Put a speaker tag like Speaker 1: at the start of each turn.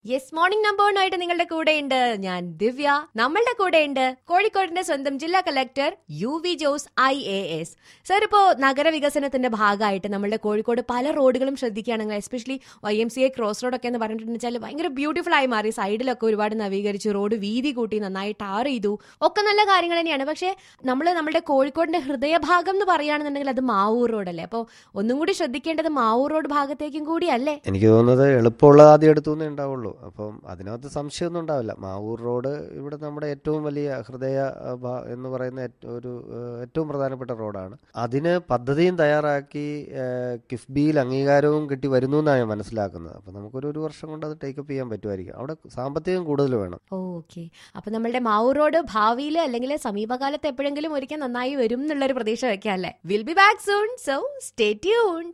Speaker 1: yes morning നമ്പറിനായിട്ട് നിങ്ങളുടെ കൂടെയുണ്ട് ഞാൻ ദിവ്യ നമ്മളുടെ കൂടെയുണ്ട് കോഴിക്കോടിന്റെ സ്വന്തം ജില്ലാ collector U V Jose I A S sir ഇപ്പോ നഗരവികസനത്തിന്റെ ഭാഗമായിട്ട് നമ്മളുടെ കോഴിക്കോട് പല റോഡുകളും ശ്രദ്ധിക്കുകയാണെങ്കിൽ especially Y M C A cross road ഒക്കെ എന്ന് പറഞ്ഞിട്ടുണ്ടെച്ചാൽ ഭയങ്കര ബ്യൂട്ടിഫുൾ ആയി മാറി സൈഡിലൊക്കെ ഒരുപാട് നവീകരിച്ചു റോഡ് വീതി കൂട്ടി നന്നായി ടാർ ചെയ്തു ഒക്കെ നല്ല കാര്യങ്ങൾ തന്നെയാണ് പക്ഷേ നമ്മൾ നമ്മുടെ കോഴിക്കോടിന്റെ ഹൃദയഭാഗം എന്ന് പറയുകയാണെന്നുണ്ടെങ്കിൽ അത് മാവൂർ റോഡല്ലേ അപ്പോൾ ഒന്നും കൂടി ശ്രദ്ധിക്കേണ്ടത് മാവൂർ റോഡ് ഭാഗത്തേക്കും കൂടി അല്ലേ
Speaker 2: എനിക്ക് തോന്നുന്നത് എളുപ്പമുള്ളത് ആദ്യം എടുത്തുനിന്നേ ഉണ്ടാവുള്ളൂ അപ്പം അതിനകത്ത് സംശയമൊന്നും ഉണ്ടാവില്ല മാവൂർ റോഡ് ഇവിടെ നമ്മുടെ ഏറ്റവും വലിയ ഹൃദയ അഹ്, ഭ- എന്ന് പറയുന്ന ഏറ്റ- ഒരു ഏഹ്, ഏറ്റവും പ്രധാനപ്പെട്ട റോഡാണ് അതിന് പദ്ധതിയും തയ്യാറാക്കി ഏഹ്, കിഫ്ബിയിൽ അംഗീകാരവും കിട്ടി വരുന്നു എന്നാണ് ഞാൻ മനസ്സിലാക്കുന്നത് അപ്പം നമുക്കൊരു ഒരു വർഷം കൊണ്ട് അത് ടേക്കപ്പ് ചെയ്യാൻ പറ്റുമായിരിക്കും അവിടെ സാമ്പത്തികം കൂടുതൽ വേണം
Speaker 1: ഓക്കെ അപ്പൊ നമ്മളുടെ മാവൂർ റോഡ് ഭാവിയിൽ അല്ലെങ്കിൽ സമീപകാലത്ത് എപ്പോഴെങ്കിലും ഒരിക്കൽ നന്നായി വരും എന്നുള്ളൊരു പ്രതീക്ഷ വെക്കാം അല്ലേ will be back soon so stay tuned